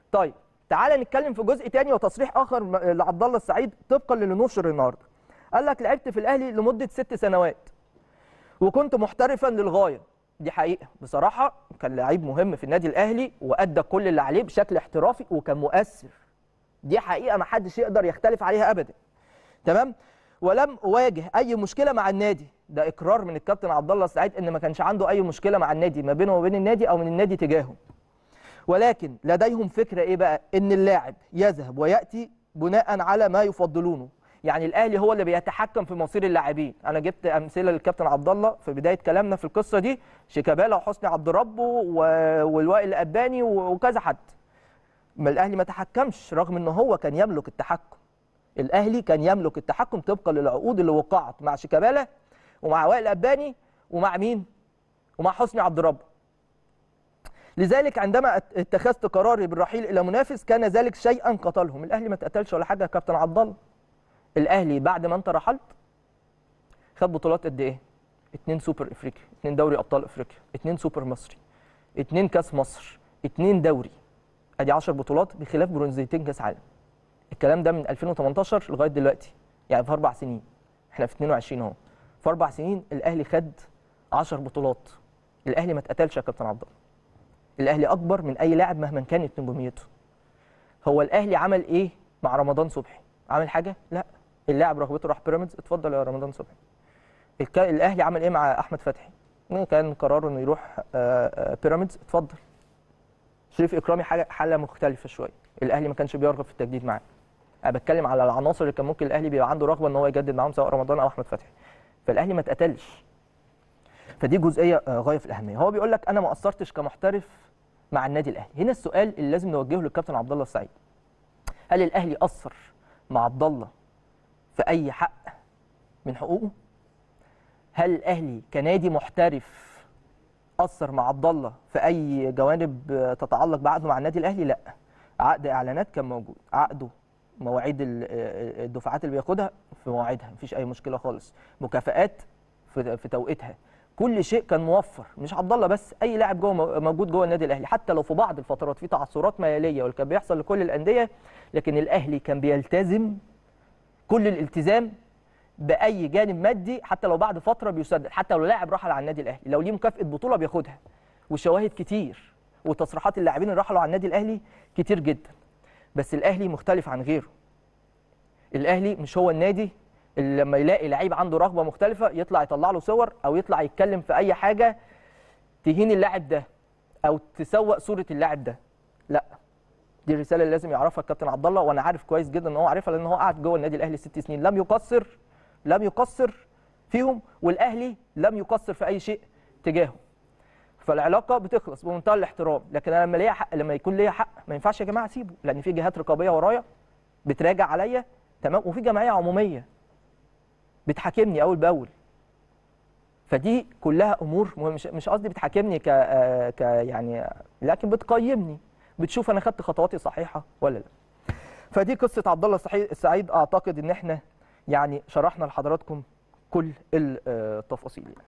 طيب تعالى نتكلم في جزء تاني وتصريح اخر م- لعبد الله السعيد طبقا للي نشر النهارده قال لك لعبت في الاهلي لمده ست سنوات وكنت محترفا للغايه دي حقيقه بصراحه كان لعيب مهم في النادي الاهلي وادى كل اللي عليه بشكل احترافي وكان مؤثر دي حقيقه ما حدش يقدر يختلف عليها ابدا تمام ولم اواجه اي مشكله مع النادي ده اقرار من الكابتن عبد الله السعيد ان ما كانش عنده اي مشكله مع النادي ما بينه وبين النادي او من النادي تجاهه ولكن لديهم فكره ايه بقى ان اللاعب يذهب وياتي بناء على ما يفضلونه يعني الاهلي هو اللي بيتحكم في مصير اللاعبين انا جبت امثله للكابتن عبد الله في بدايه كلامنا في القصه دي شيكابالا وحسني عبد ربه و- والوائل الاباني وكذا حد ما الاهلي ما تحكمش رغم ان هو كان يملك التحكم الاهلي كان يملك التحكم طبقا للعقود اللي وقعت مع شيكابالا ومع وائل الاباني ومع مين ومع حسني عبد ربه لذلك عندما ات- اتخذت قراري بالرحيل الى منافس كان ذلك شيئا قتلهم الاهلي ما اتقتلش ولا حاجه يا كابتن عبد الله الاهلي بعد ما انت رحلت خد بطولات قد ايه اتنين سوبر افريقيا اتنين دوري ابطال افريقيا اتنين سوبر مصري اتنين كاس مصر اتنين دوري ادي 10 بطولات بخلاف برونزيتين كاس عالم الكلام ده من 2018 لغايه دلوقتي يعني في اربع سنين احنا في 22 اهو في اربع سنين الاهلي خد 10 بطولات الاهلي ما اتقتلش يا كابتن عبد الله الاهلي اكبر من اي لاعب مهما كانت نجوميته هو الاهلي عمل ايه مع رمضان صبحي عمل حاجه لا اللاعب رغبته راح بيراميدز اتفضل يا رمضان صبحي الك- الاهلي عمل ايه مع احمد فتحي كان قراره انه يروح آه، آه، بيراميدز اتفضل شريف اكرامي حاجه حاله مختلفه شويه الاهلي ما كانش بيرغب في التجديد معاه انا بتكلم على العناصر اللي كان ممكن الاهلي بيبقى عنده رغبه ان هو يجدد معاهم سواء رمضان او احمد فتحي فالاهلي ما اتقتلش فدي جزئيه آه، غايه في الاهميه هو بيقول لك انا ما قصرتش كمحترف مع النادي الاهلي هنا السؤال اللي لازم نوجهه للكابتن عبد الله السعيد هل الاهلي قصر مع عبد الله في اي حق من حقوقه هل الاهلي كنادي محترف قصر مع عبد الله في اي جوانب آه، تتعلق بعقده مع النادي الاهلي لا عقد اعلانات كان موجود عقده مواعيد ال- آه، الدفعات اللي بياخدها في مواعيدها مفيش اي مشكله خالص مكافآت في في توقيتها كل شيء كان موفر مش عبد الله بس اي لاعب جوه مو- موجود جوه النادي الاهلي حتى لو في بعض الفترات في تعثرات ماليه واللي كان بيحصل لكل الانديه لكن الاهلي كان بيلتزم كل الالتزام باي جانب مادي حتى لو بعد فتره بيسدد حتى لو لاعب رحل على النادي الاهلي لو ليه مكافاه بطوله بياخدها وشواهد كتير وتصريحات اللاعبين اللي رحلوا على النادي الاهلي كتير جدا بس الاهلي مختلف عن غيره الاهلي مش هو النادي اللي لما يلاقي لعيب عنده رغبه مختلفه يطلع يطلع له صور او يطلع يتكلم في اي حاجه تهين اللاعب ده او تسوق صوره اللاعب ده لا دي الرساله اللي لازم يعرفها الكابتن عبد الله وانا عارف كويس جدا ان هو عارفها لان هو قعد جوه النادي الاهلي ست سنين لم يقصر لم يقصر فيهم والاهلي لم يقصر في اي شيء تجاهه فالعلاقه بتخلص بمنتهى الاحترام لكن انا لما ليا حق لما يكون ليا حق ما ينفعش يا جماعه اسيبه لان في جهات رقابيه ورايا بتراجع عليا تمام وفي جمعيه عموميه بتحاكمني اول باول فدي كلها امور مهم مش مش قصدي بتحاكمني ك آه، ك يعني لكن بتقيمني بتشوف انا خدت خطواتي صحيحه ولا لا فدي قصه عبد الله الصحي- السعيد اعتقد ان احنا يعني شرحنا لحضراتكم كل التفاصيل يعني.